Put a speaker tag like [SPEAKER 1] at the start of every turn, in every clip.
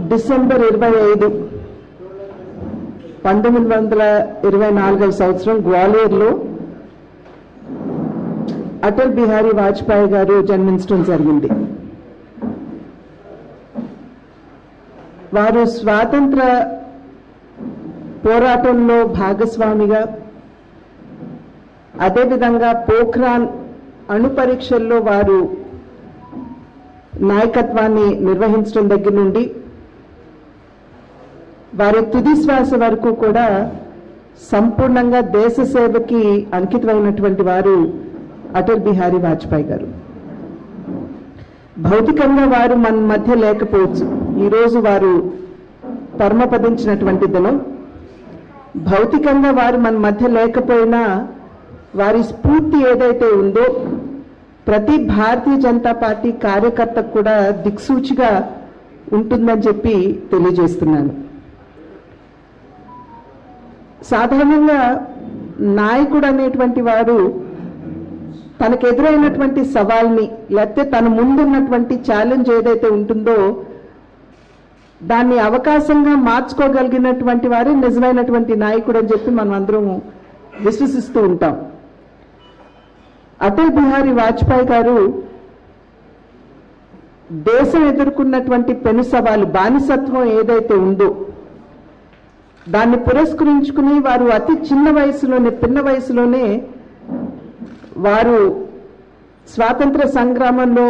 [SPEAKER 1] December ఇరవై ఐదు పంతొమ్మిది వందల ఇరవై నాలుగవ సంవత్సరం గ్వాలియర్లో అటల్ బిహారీ వాజ్పేయి గారు జన్మించడం జరిగింది వారు స్వాతంత్ర పోరాటంలో భాగస్వామిగా అదేవిధంగా పోఖ్రాన్ అణు పరీక్షల్లో వారు నాయకత్వాన్ని నిర్వహించడం దగ్గర నుండి వారి తుది శ్వాస వరకు కూడా సంపూర్ణంగా దేశ సేవకి అంకితమైనటువంటి వారు అటల్ బిహారీ వాజ్పేయి గారు భౌతికంగా వారు మన మధ్య లేకపోవచ్చు ఈరోజు వారు పరమపదించినటువంటి దినం భౌతికంగా వారు మన మధ్య లేకపోయినా వారి స్ఫూర్తి ఏదైతే ఉందో ప్రతి భారతీయ జనతా పార్టీ కార్యకర్తకు కూడా దిక్సూచిగా ఉంటుందని చెప్పి తెలియజేస్తున్నాను సాధారణంగా నాయకుడు అనేటువంటి వాడు తనకు ఎదురైనటువంటి సవాల్ని లేకపోతే తన ముందున్నటువంటి ఛాలెంజ్ ఏదైతే ఉంటుందో దాన్ని అవకాశంగా మార్చుకోగలిగినటువంటి వారే నిజమైనటువంటి నాయకుడు అని చెప్పి మనం అందరం విశ్వసిస్తూ ఉంటాం అటల్ బిహారీ వాజ్పేయి గారు దేశం ఎదుర్కొన్నటువంటి పెను సవాలు బానిసత్వం ఏదైతే ఉందో దాన్ని పురస్కరించుకుని వారు అతి చిన్న వయసులోనే పిన్న వయసులోనే వారు స్వాతంత్ర సంగ్రామంలో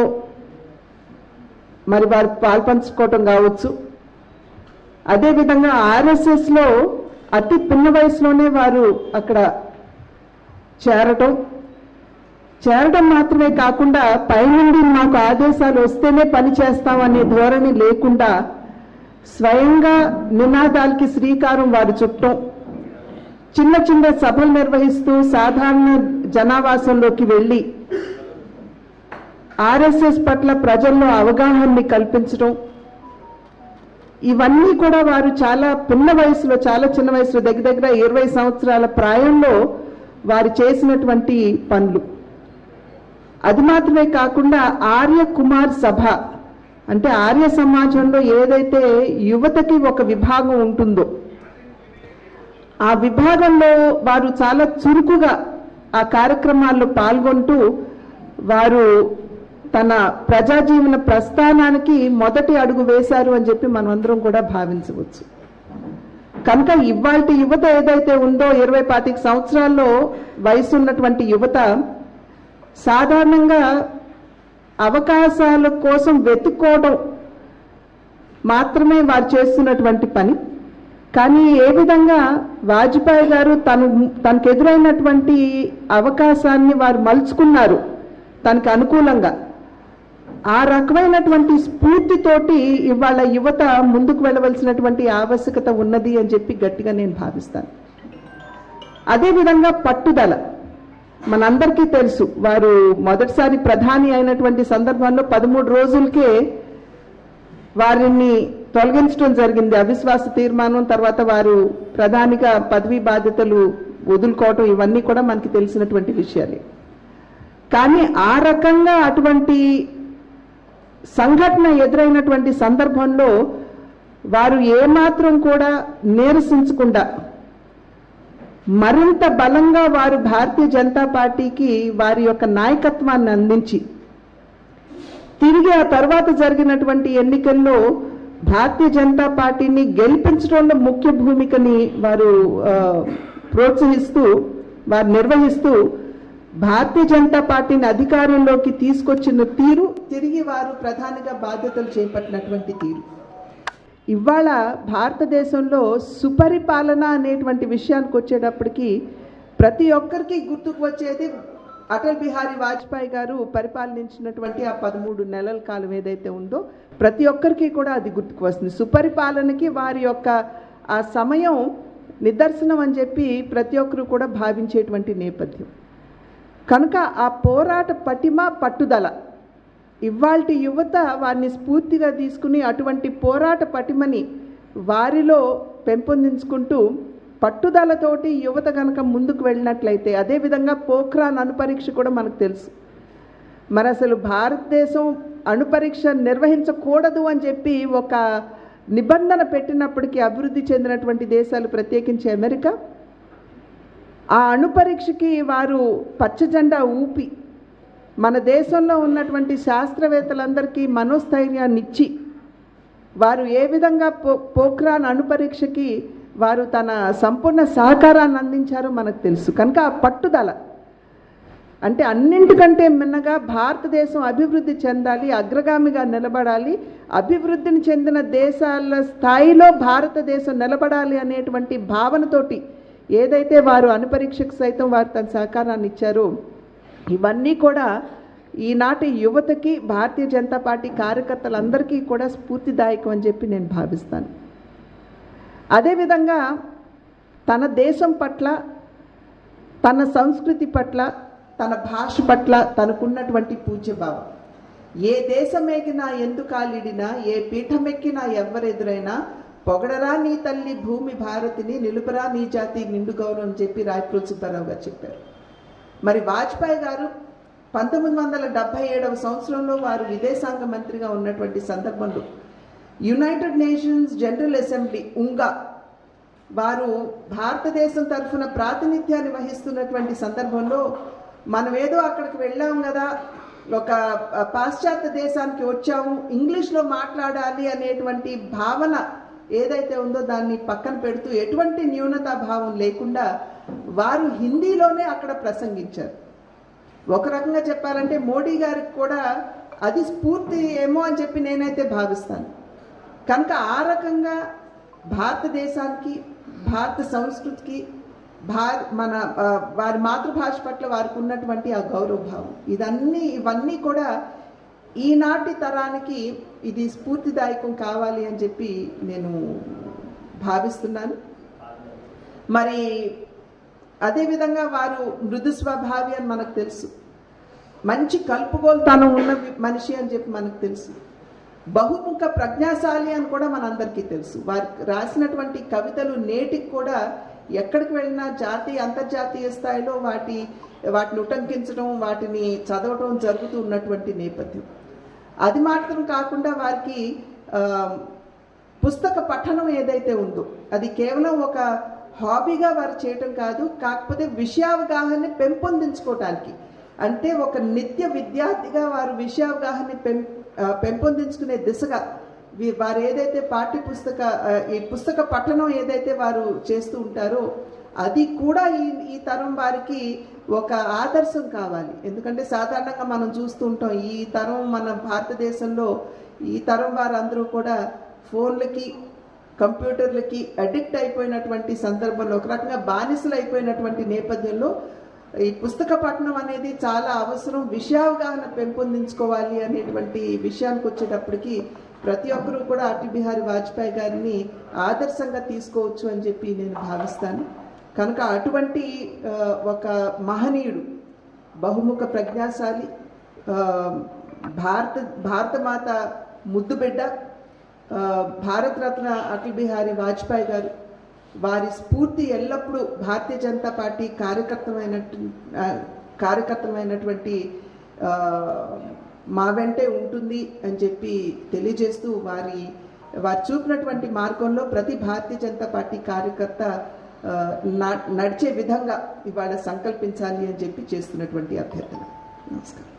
[SPEAKER 1] మరి వారు పాల్పంచుకోవటం కావచ్చు అదేవిధంగా ఆర్ఎస్ఎస్లో అతి పిన్న వయసులోనే వారు అక్కడ చేరటం చేరడం మాత్రమే కాకుండా పైనుండి మాకు ఆదేశాలు వస్తేనే పని చేస్తామనే ధోరణి లేకుండా స్వయంగా నినాదాలకి శ్రీకారం వారు చుట్టం చిన్న చిన్న సభలు నిర్వహిస్తూ సాధారణ జనావాసంలోకి వెళ్ళి ఆర్ఎస్ఎస్ పట్ల ప్రజల్లో అవగాహనని కల్పించడం ఇవన్నీ కూడా వారు చాలా పిన్న వయసులో చాలా చిన్న వయసులో దగ్గర దగ్గర ఇరవై సంవత్సరాల ప్రాయంలో వారు చేసినటువంటి పనులు అది మాత్రమే కాకుండా ఆర్య కుమార్ సభ అంటే ఆర్య సమాజంలో ఏదైతే యువతకి ఒక విభాగం ఉంటుందో ఆ విభాగంలో వారు చాలా చురుకుగా ఆ కార్యక్రమాల్లో పాల్గొంటూ వారు తన ప్రజాజీవన ప్రస్థానానికి మొదటి అడుగు వేశారు అని చెప్పి మనమందరం కూడా భావించవచ్చు కనుక ఇవాళ యువత ఏదైతే ఉందో ఇరవై పాతిక సంవత్సరాల్లో వయసు ఉన్నటువంటి యువత సాధారణంగా అవకాశాల కోసం వెతుక్కోవడం మాత్రమే వారు చేస్తున్నటువంటి పని కానీ ఏ విధంగా వాజ్పేయి గారు తను తనకు ఎదురైనటువంటి అవకాశాన్ని వారు మలుచుకున్నారు తనకు అనుకూలంగా ఆ రకమైనటువంటి స్ఫూర్తితోటి ఇవాళ యువత ముందుకు వెళ్ళవలసినటువంటి ఆవశ్యకత ఉన్నది అని చెప్పి గట్టిగా నేను భావిస్తాను అదేవిధంగా పట్టుదల మనందరికీ తెలుసు వారు మొదటిసారి ప్రధాని అయినటువంటి సందర్భంలో పదమూడు రోజులకే వారిని తొలగించడం జరిగింది అవిశ్వాస తీర్మానం తర్వాత వారు ప్రధానిగా పదవీ బాధ్యతలు వదులుకోవటం ఇవన్నీ కూడా మనకి తెలిసినటువంటి విషయాలే కానీ ఆ రకంగా అటువంటి సంఘటన ఎదురైనటువంటి సందర్భంలో వారు ఏమాత్రం కూడా నీరసించకుండా మరింత బలంగా వారు భారతీయ జనతా పార్టీకి వారి యొక్క నాయకత్వాన్ని అందించి తిరిగి ఆ తర్వాత జరిగినటువంటి ఎన్నికల్లో భారతీయ జనతా పార్టీని గెలిపించడంలో ముఖ్య భూమికని వారు ఆ, ప్రోత్సహిస్తూ వారు నిర్వహిస్తూ భారతీయ జనతా పార్టీని అధికారంలోకి తీసుకొచ్చిన తీరు తిరిగి వారు ప్రధానిగా బాధ్యతలు చేపట్టినటువంటి తీరు ఇవాళ భారతదేశంలో సుపరిపాలన అనేటువంటి విషయానికి వచ్చేటప్పటికి ప్రతి ఒక్కరికి గుర్తుకు వచ్చేది అటల్ బిహారీ వాజ్పేయి గారు పరిపాలించినటువంటి ఆ పదమూడు నెలల కాలం ఏదైతే ఉందో ప్రతి ఒక్కరికి కూడా అది గుర్తుకు వస్తుంది సుపరిపాలనకి వారి యొక్క ఆ సమయం నిదర్శనం అని చెప్పి ప్రతి ఒక్కరు కూడా భావించేటువంటి నేపథ్యం కనుక ఆ పోరాట పటిమ పట్టుదల ఇవాల్టి యువత వారిని స్ఫూర్తిగా తీసుకుని అటువంటి పోరాట పటిమని వారిలో పెంపొందించుకుంటూ పట్టుదలతోటి యువత కనుక ముందుకు వెళ్ళినట్లయితే అదేవిధంగా పోఖ్రాన్ అణుపరీక్ష కూడా మనకు తెలుసు మరి అసలు భారతదేశం అణుపరీక్ష నిర్వహించకూడదు అని చెప్పి ఒక నిబంధన పెట్టినప్పటికీ అభివృద్ధి చెందినటువంటి దేశాలు ప్రత్యేకించి అమెరికా ఆ అణుపరీక్షకి వారు పచ్చజెండా ఊపి మన దేశంలో ఉన్నటువంటి శాస్త్రవేత్తలందరికీ మనోస్థైర్యాన్ని ఇచ్చి వారు ఏ విధంగా పో పోఖ్రాన్ అణుపరీక్షకి వారు తన సంపూర్ణ సహకారాన్ని అందించారో మనకు తెలుసు కనుక ఆ పట్టుదల అంటే అన్నింటికంటే మిన్నగా భారతదేశం అభివృద్ధి చెందాలి అగ్రగామిగా నిలబడాలి అభివృద్ధిని చెందిన దేశాల స్థాయిలో భారతదేశం నిలబడాలి అనేటువంటి భావనతోటి ఏదైతే వారు అనుపరీక్షకు సైతం వారు తన సహకారాన్ని ఇచ్చారో ఇవన్నీ కూడా ఈనాటి యువతకి భారతీయ జనతా పార్టీ కార్యకర్తలందరికీ కూడా స్ఫూర్తిదాయకం అని చెప్పి నేను భావిస్తాను అదేవిధంగా తన దేశం పట్ల తన సంస్కృతి పట్ల తన భాష పట్ల తనకున్నటువంటి పూజ్యభావం ఏ దేశమేగినా ఎందుకాలిడినా ఏ పీఠమెక్కినా ఎవ్వరెదురైనా పొగడరా నీ తల్లి భూమి భారతిని నిలుపరా నీ జాతి నిండు గౌరవం చెప్పి రాయప్రోల్ సుబ్బారావు గారు చెప్పారు మరి వాజ్పేయి గారు పంతొమ్మిది వందల డెబ్బై ఏడవ సంవత్సరంలో వారు విదేశాంగ మంత్రిగా ఉన్నటువంటి సందర్భంలో యునైటెడ్ నేషన్స్ జనరల్ అసెంబ్లీ ఉంగా వారు భారతదేశం తరఫున ప్రాతినిధ్యాన్ని వహిస్తున్నటువంటి సందర్భంలో మనం ఏదో అక్కడికి వెళ్ళాం కదా ఒక పాశ్చాత్య దేశానికి వచ్చాము ఇంగ్లీష్లో మాట్లాడాలి అనేటువంటి భావన ఏదైతే ఉందో దాన్ని పక్కన పెడుతూ ఎటువంటి న్యూనతా భావం లేకుండా వారు హిందీలోనే అక్కడ ప్రసంగించారు ఒక రకంగా చెప్పాలంటే మోడీ గారికి కూడా అది స్ఫూర్తి ఏమో అని చెప్పి నేనైతే భావిస్తాను కనుక ఆ రకంగా భారతదేశానికి భారత సంస్కృతికి భార మన ఆ, వారి మాతృభాష పట్ల వారికి ఉన్నటువంటి ఆ గౌరవభావం ఇదన్నీ ఇవన్నీ కూడా ఈనాటి తరానికి ఇది స్ఫూర్తిదాయకం కావాలి అని చెప్పి నేను భావిస్తున్నాను మరి అదేవిధంగా వారు మృదు స్వభావి అని మనకు తెలుసు మంచి కలుపుగోలుతనం ఉన్న వి- మనిషి అని చెప్పి మనకు తెలుసు బహుముఖ ప్రజ్ఞాశాలి అని కూడా మనందరికీ తెలుసు వారు రాసినటువంటి కవితలు నేటికి కూడా ఎక్కడికి వెళ్ళినా జాతీయ అంతర్జాతీయ స్థాయిలో వాటి వాటిని ఉటంకించడం వాటిని చదవటం జరుగుతూ ఉన్నటువంటి నేపథ్యం అది మాత్రం కాకుండా వారికి ఆ, పుస్తక పఠనం ఏదైతే ఉందో అది కేవలం ఒక హాబీగా వారు చేయటం కాదు కాకపోతే విషయావగాహన పెంపొందించుకోవటానికి అంటే ఒక నిత్య విద్యార్థిగా వారు విషయావగాహన పెం ఆ, పెంపొందించుకునే దిశగా వీ- వారు ఏదైతే పాఠ్య పుస్తక ఆ, ఈ పుస్తక పఠనం ఏదైతే వారు చేస్తూ ఉంటారో అది కూడా ఈ ఈ తరం వారికి ఒక ఆదర్శం కావాలి ఎందుకంటే సాధారణంగా మనం చూస్తూ ఉంటాం ఈ తరం మన భారతదేశంలో ఈ తరం వారందరూ కూడా ఫోన్లకి కంప్యూటర్లకి అడిక్ట్ అయిపోయినటువంటి సందర్భంలో ఒక రకంగా బానిసలు అయిపోయినటువంటి నేపథ్యంలో ఈ పుస్తక పఠనం అనేది చాలా అవసరం విషయావగాహన పెంపొందించుకోవాలి అనేటువంటి విషయానికి వచ్చేటప్పటికి ప్రతి ఒక్కరూ కూడా అటల్ బిహారీ వాజ్పేయి గారిని ఆదర్శంగా తీసుకోవచ్చు అని చెప్పి నేను భావిస్తాను కనుక అటువంటి ఆ, ఒక మహనీయుడు బహుముఖ ప్రజ్ఞాశాలి ఆ, భారత భారతమాత ముద్దుబిడ్డ ఆ, భారతరత్న అటల్ బిహారీ వాజ్పేయి గారు వారి స్ఫూర్తి ఎల్లప్పుడూ భారతీయ జనతా పార్టీ కార్యకర్తమైనట్టు ఆ, కార్యకర్తమైనటువంటి ఆ, మా వెంటే ఉంటుంది అని చెప్పి తెలియజేస్తూ వారి వారు చూపినటువంటి మార్గంలో ప్రతి భారతీయ జనతా పార్టీ కార్యకర్త ఆ, న- నడిచే విధంగా ఇవాళ సంకల్పించాలి అని చెప్పి చేస్తున్నటువంటి అభ్యర్థన నమస్కారం